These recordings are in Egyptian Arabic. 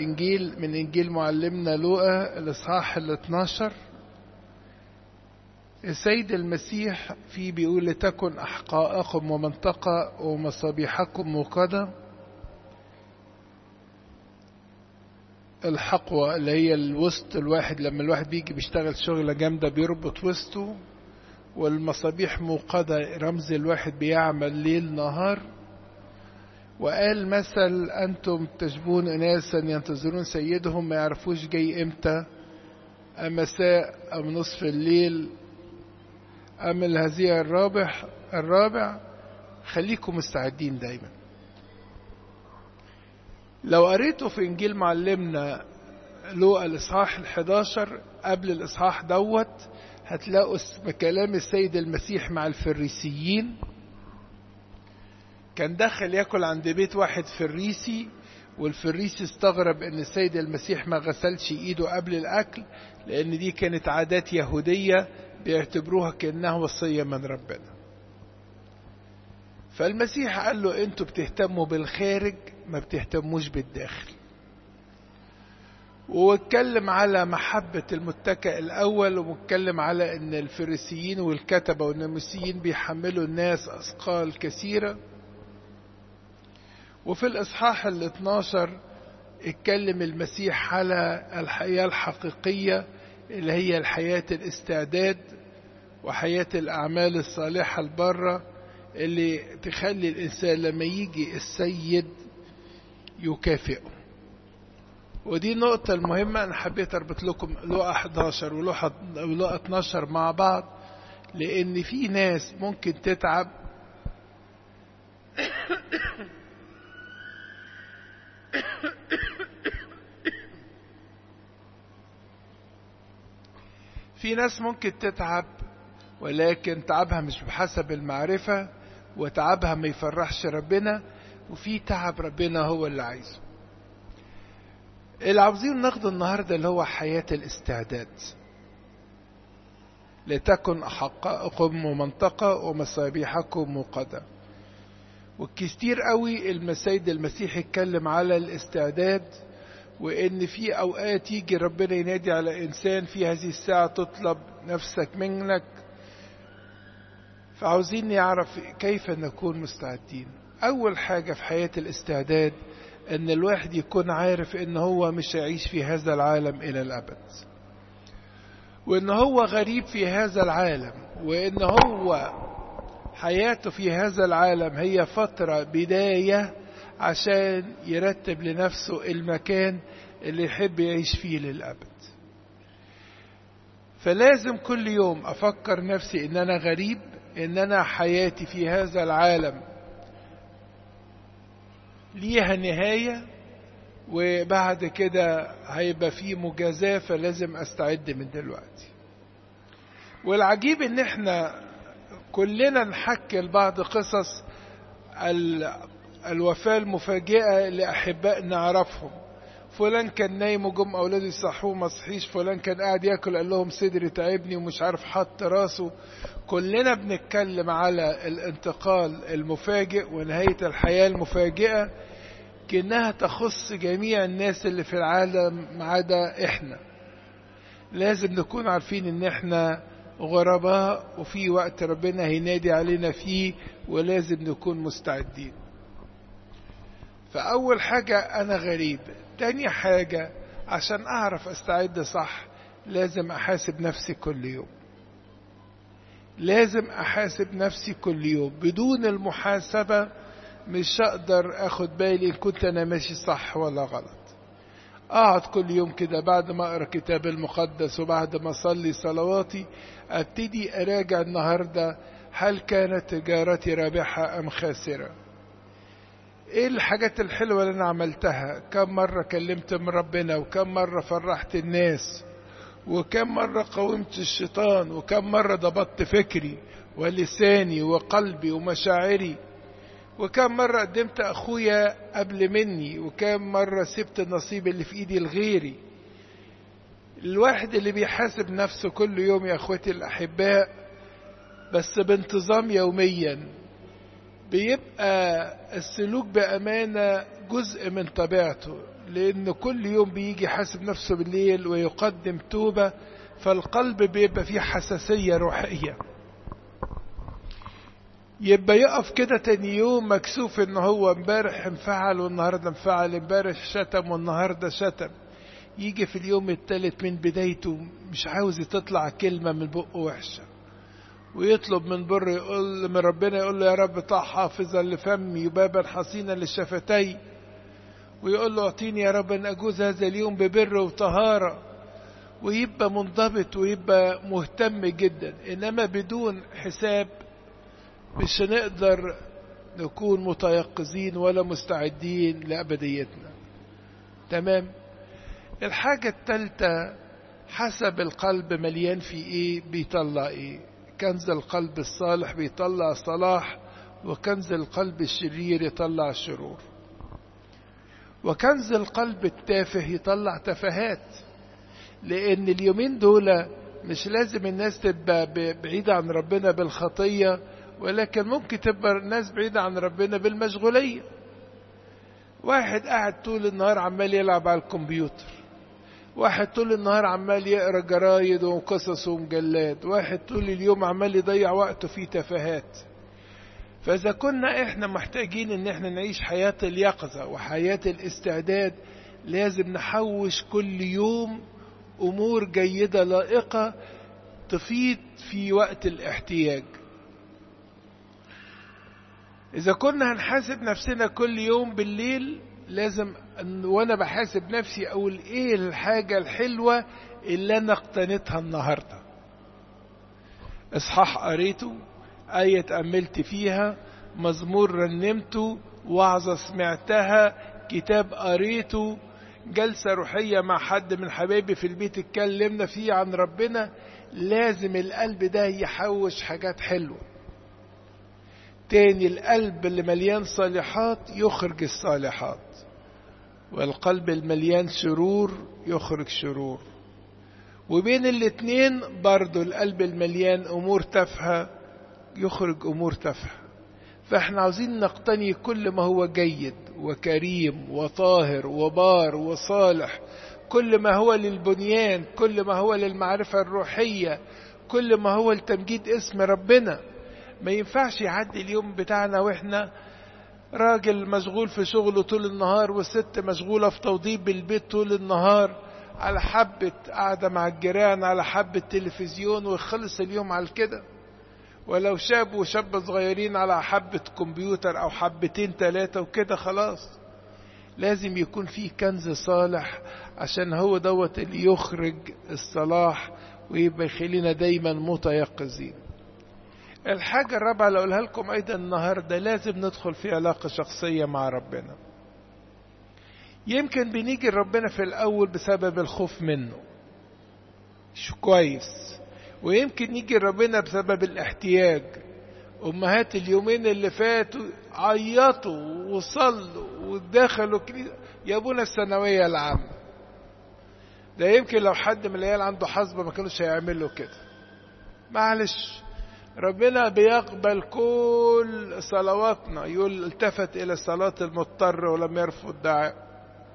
الإنجيل من إنجيل معلمنا لوقا الإصحاح ال 12 السيد المسيح فيه بيقول لتكن أحقاءكم ومنطقة ومصابيحكم موقدة الحقوة اللي هي الوسط الواحد لما الواحد بيجي بيشتغل شغلة جامدة بيربط وسطه والمصابيح موقدة رمز الواحد بيعمل ليل نهار وقال مثل أنتم تشبهون أناسا ينتظرون سيدهم ما يعرفوش جاي إمتى أم مساء أم نصف الليل أم الهزيع الرابع الرابع خليكم مستعدين دايما لو قريتوا في إنجيل معلمنا لوقا الإصحاح الحداشر قبل الإصحاح دوت هتلاقوا كلام السيد المسيح مع الفريسيين كان دخل ياكل عند بيت واحد فريسي والفريسي استغرب ان السيد المسيح ما غسلش ايده قبل الاكل لان دي كانت عادات يهودية بيعتبروها كأنها وصية من ربنا فالمسيح قال له انتوا بتهتموا بالخارج ما بتهتموش بالداخل واتكلم على محبة المتكئ الأول واتكلم على أن الفريسيين والكتبة والناموسيين بيحملوا الناس أثقال كثيرة وفي الإصحاح ال 12 اتكلم المسيح على الحياة الحقيقية اللي هي الحياة الاستعداد وحياة الأعمال الصالحة البرة اللي تخلي الإنسان لما يجي السيد يكافئه ودي النقطة المهمة أنا حبيت أربط لكم لقى 11 ولقى 12 مع بعض لأن في ناس ممكن تتعب في ناس ممكن تتعب ولكن تعبها مش بحسب المعرفة وتعبها ما يفرحش ربنا وفي تعب ربنا هو اللي عايزه اللي عاوزين ناخده النهاردة اللي هو حياة الاستعداد لتكن أحقائكم ومنطقة ومصابيحكم موقدة والكثير قوي المسيد المسيح اتكلم على الاستعداد وان في اوقات يجي ربنا ينادي على انسان في هذه الساعة تطلب نفسك منك فعاوزين نعرف كيف نكون مستعدين اول حاجة في حياة الاستعداد ان الواحد يكون عارف ان هو مش هيعيش في هذا العالم الى الابد وان هو غريب في هذا العالم وان هو حياته في هذا العالم هي فترة بداية عشان يرتب لنفسه المكان اللي يحب يعيش فيه للأبد فلازم كل يوم أفكر نفسي إن أنا غريب إن أنا حياتي في هذا العالم ليها نهاية وبعد كده هيبقى في مجازاة فلازم أستعد من دلوقتي والعجيب إن إحنا كلنا نحكي لبعض قصص الوفاة المفاجئة لأحباء نعرفهم فلان كان نايم وجم أولاده يصحوه ما صحيش فلان كان قاعد ياكل قال لهم صدري تعبني ومش عارف حط راسه كلنا بنتكلم على الانتقال المفاجئ ونهاية الحياة المفاجئة كأنها تخص جميع الناس اللي في العالم ما عدا احنا لازم نكون عارفين ان احنا غرباء وفي وقت ربنا هينادي علينا فيه ولازم نكون مستعدين فأول حاجة أنا غريب تاني حاجة عشان أعرف أستعد صح لازم أحاسب نفسي كل يوم لازم أحاسب نفسي كل يوم بدون المحاسبة مش هقدر أخد بالي إن كنت أنا ماشي صح ولا غلط أقعد كل يوم كده بعد ما أقرأ كتاب المقدس وبعد ما أصلي صلواتي أبتدي أراجع النهاردة هل كانت تجارتي رابحة أم خاسرة ايه الحاجات الحلوة اللي انا عملتها كم مرة كلمت من ربنا وكم مرة فرحت الناس وكم مرة قاومت الشيطان وكم مرة ضبطت فكري ولساني وقلبي ومشاعري وكم مرة قدمت أخويا قبل مني وكم مرة سبت النصيب اللي في إيدي لغيري الواحد اللي بيحاسب نفسه كل يوم يا أخوتي الأحباء بس بانتظام يوميا بيبقى السلوك بأمانة جزء من طبيعته لأن كل يوم بيجي حاسب نفسه بالليل ويقدم توبة فالقلب بيبقى فيه حساسية روحية يبقى يقف كده تاني يوم مكسوف ان هو امبارح انفعل والنهارده انفعل امبارح شتم والنهارده شتم يجي في اليوم التالت من بدايته مش عاوز تطلع كلمة من بقه وحشة ويطلب من بر يقول من ربنا يقول له يا رب طع حافظا لفمي وبابا حصينا للشفتي ويقول له اعطيني يا رب ان اجوز هذا اليوم ببر وطهارة ويبقى منضبط ويبقى مهتم جدا انما بدون حساب مش هنقدر نكون متيقظين ولا مستعدين لأبديتنا تمام الحاجة التالتة حسب القلب مليان في ايه بيطلع ايه كنز القلب الصالح بيطلع صلاح وكنز القلب الشرير يطلع شرور وكنز القلب التافه يطلع تفاهات لان اليومين دول مش لازم الناس تبقى بعيدة عن ربنا بالخطية ولكن ممكن تبقى الناس بعيدة عن ربنا بالمشغولية واحد قاعد طول النهار عمال يلعب على الكمبيوتر واحد طول النهار عمال يقرا جرايد وقصص ومجلات واحد طول اليوم عمال يضيع وقته في تفاهات فإذا كنا إحنا محتاجين إن إحنا نعيش حياة اليقظة وحياة الاستعداد لازم نحوش كل يوم أمور جيدة لائقة تفيد في وقت الاحتياج إذا كنا هنحاسب نفسنا كل يوم بالليل لازم وأنا بحاسب نفسي أقول إيه الحاجة الحلوة اللي أنا اقتنيتها النهاردة إصحاح قريته آية تأملت فيها مزمور رنمته وعظة سمعتها كتاب قريته جلسة روحية مع حد من حبايبي في البيت اتكلمنا فيه عن ربنا لازم القلب ده يحوش حاجات حلوة تاني القلب اللي مليان صالحات يخرج الصالحات والقلب المليان شرور يخرج شرور وبين الاتنين برضو القلب المليان امور تافهة يخرج امور تافهة فاحنا عاوزين نقتني كل ما هو جيد وكريم وطاهر وبار وصالح كل ما هو للبنيان كل ما هو للمعرفة الروحية كل ما هو لتمجيد اسم ربنا ما ينفعش يعدي اليوم بتاعنا واحنا راجل مشغول في شغله طول النهار والست مشغولة في توضيب البيت طول النهار على حبة قاعدة مع الجيران على حبة تلفزيون ويخلص اليوم على كده ولو شاب وشاب صغيرين على حبة كمبيوتر أو حبتين ثلاثة وكده خلاص لازم يكون فيه كنز صالح عشان هو دوت اللي يخرج الصلاح ويبقى يخلينا دايما متيقظين الحاجة الرابعة اللي أقولها لكم أيضا النهاردة لازم ندخل في علاقة شخصية مع ربنا يمكن بنيجي لربنا في الأول بسبب الخوف منه مش كويس ويمكن نيجي لربنا بسبب الاحتياج أمهات اليومين اللي فاتوا عيطوا وصلوا ودخلوا كنيسة يا ابونا الثانوية العامة ده يمكن لو حد من العيال عنده حصبة ما كانوش هيعملوا كده معلش ربنا بيقبل كل صلواتنا يقول التفت إلى صلاة المضطر ولم يرفض دعاء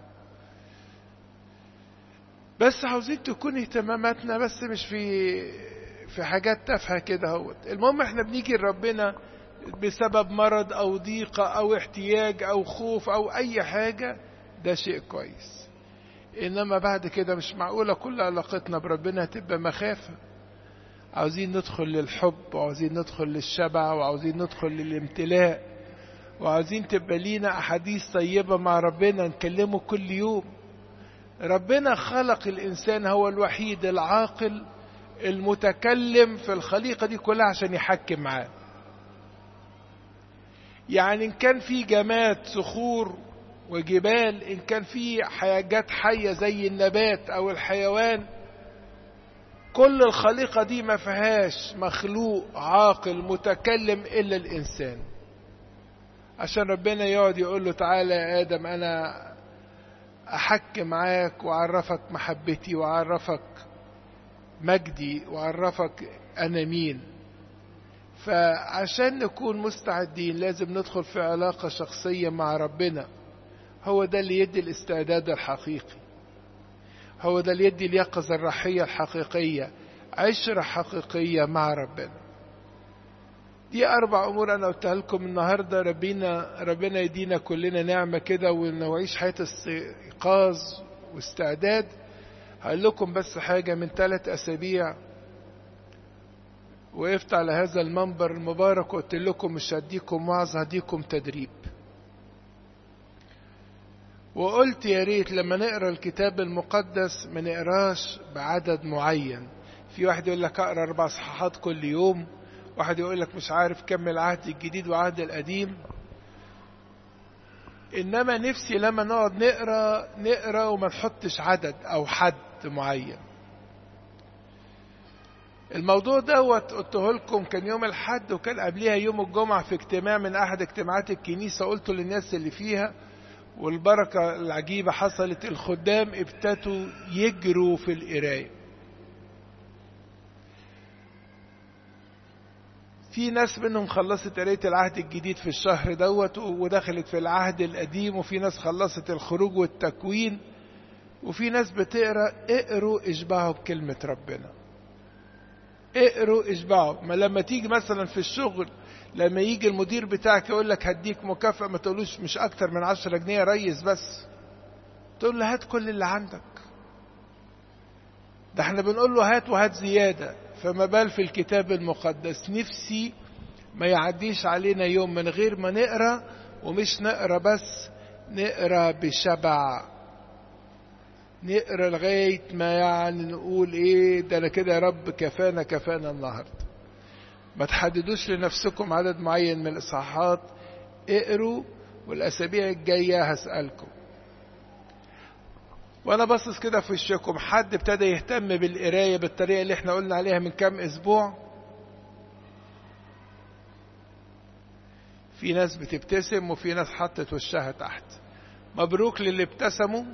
بس عاوزين تكون اهتماماتنا بس مش في في حاجات تافهة كده اهوت المهم احنا بنيجي لربنا بسبب مرض او ضيقة او احتياج او خوف او اي حاجة ده شيء كويس انما بعد كده مش معقولة كل علاقتنا بربنا هتبقى مخافة عاوزين ندخل للحب وعاوزين ندخل للشبع وعاوزين ندخل للامتلاء وعاوزين تبقى لينا أحاديث طيبة مع ربنا نكلمه كل يوم ربنا خلق الإنسان هو الوحيد العاقل المتكلم في الخليقة دي كلها عشان يحكم معاه يعني إن كان في جماد صخور وجبال إن كان في حاجات حية زي النبات أو الحيوان كل الخليقة دي ما فيهاش مخلوق عاقل متكلم إلا الإنسان عشان ربنا يقعد يقول له تعالى يا آدم أنا أحك معاك وأعرفك محبتي وأعرفك مجدي وأعرفك أنا مين فعشان نكون مستعدين لازم ندخل في علاقة شخصية مع ربنا هو ده اللي يدي الاستعداد الحقيقي هو ده اللي يدي اليقظة الروحية الحقيقية عشرة حقيقية مع ربنا دي أربع أمور أنا قلتها لكم النهاردة ربنا ربنا يدينا كلنا نعمة كده ونعيش حياة استيقاظ واستعداد هقول لكم بس حاجة من ثلاث أسابيع وقفت على هذا المنبر المبارك وقلت لكم مش هديكم وعظ هديكم تدريب وقلت يا ريت لما نقرا الكتاب المقدس ما نقراش بعدد معين في واحد يقول لك اقرا اربع صحاحات كل يوم واحد يقول لك مش عارف كم العهد الجديد وعهد القديم انما نفسي لما نقعد نقرا نقرا وما نحطش عدد او حد معين الموضوع دوت قلته لكم كان يوم الحد وكان قبليها يوم الجمعة في اجتماع من أحد اجتماعات الكنيسة قلته للناس اللي فيها والبركة العجيبة حصلت الخدام ابتدوا يجروا في القراية في ناس منهم خلصت قراية العهد الجديد في الشهر دوت ودخلت في العهد القديم وفي ناس خلصت الخروج والتكوين وفي ناس بتقرا اقروا اشبعوا بكلمة ربنا اقروا اشبعوا ما لما تيجي مثلا في الشغل لما يجي المدير بتاعك يقول لك هديك مكافأة ما تقولوش مش أكتر من عشرة جنيه يا ريس بس تقول له هات كل اللي عندك ده احنا بنقول له هات وهات زيادة فما بال في الكتاب المقدس نفسي ما يعديش علينا يوم من غير ما نقرا ومش نقرا بس نقرا بشبع نقرا لغايه ما يعني نقول ايه ده انا كده يا رب كفانا كفانا النهارده ما تحددوش لنفسكم عدد معين من الاصحاحات اقروا والاسابيع الجايه هسالكم وانا باصص كده في وشكم حد ابتدى يهتم بالقرايه بالطريقه اللي احنا قلنا عليها من كام اسبوع في ناس بتبتسم وفي ناس حطت وشها تحت مبروك للي ابتسموا